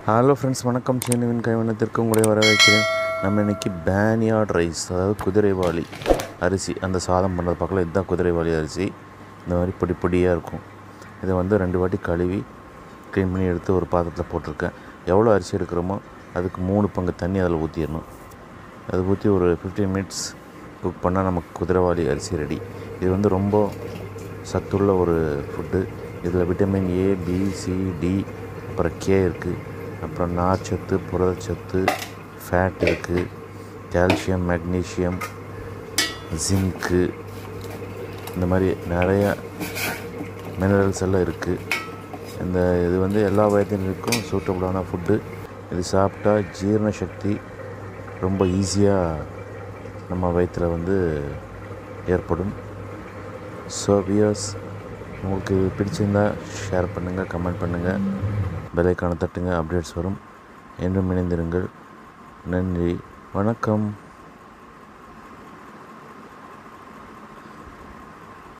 hello friends வணக்கம் சீனுவின் கைவண்ணத்திற்கு உங்களை வரவேற்கிறேன் நம்ம இன்னைக்கு பேனியாட் ரைஸ் அதாவது குதிரைவாளி அரிசி அந்த சாதம் பண்ணுறது பார்க்கல இதுதான் குதிரைவாளி அரிசி இந்த மாதிரி பொடி பொடியாக இருக்கும் இதை வந்து ரெண்டு வாட்டி கழுவி க்ளீன் பண்ணி எடுத்து ஒரு பாத்திரத்தில் போட்டிருக்கேன் எவ்வளோ அரிசி எடுக்கிறோமோ அதுக்கு மூணு பங்கு தண்ணி அதில் ஊற்றிடணும் அது ஊற்றி ஒரு ஃபிஃப்டீன் மினிட்ஸ் குக் பண்ணால் நமக்கு குதிரைவாளி அரிசி ரெடி இது வந்து ரொம்ப சத்துள்ள ஒரு ஃபுட்டு இதில் vitamin A B C D அப்புறம் கே இருக்குது அப்புறம் நார்ச்சத்து புரதச்சத்து ஃபேட் இருக்குது கால்சியம் மெக்னீஷியம் ஜிங்க்கு இந்த மாதிரி நிறைய மினரல்ஸ் எல்லாம் இருக்குது இந்த இது வந்து எல்லா வயதினருக்கும் சூட்டபுளான ஃபுட்டு இது சாப்பிட்டா ஜீரண சக்தி ரொம்ப ஈஸியாக நம்ம வயிற்றில் வந்து ஏற்படும் ஸோ வியர்ஸ் உங்களுக்கு பிடிச்சிருந்தா ஷேர் பண்ணுங்கள் கமெண்ட் பண்ணுங்கள் பெலைக்கான தட்டுங்க அப்டேட்ஸ் வரும் என்றும் இணைந்திருங்கள் நன்றி வணக்கம்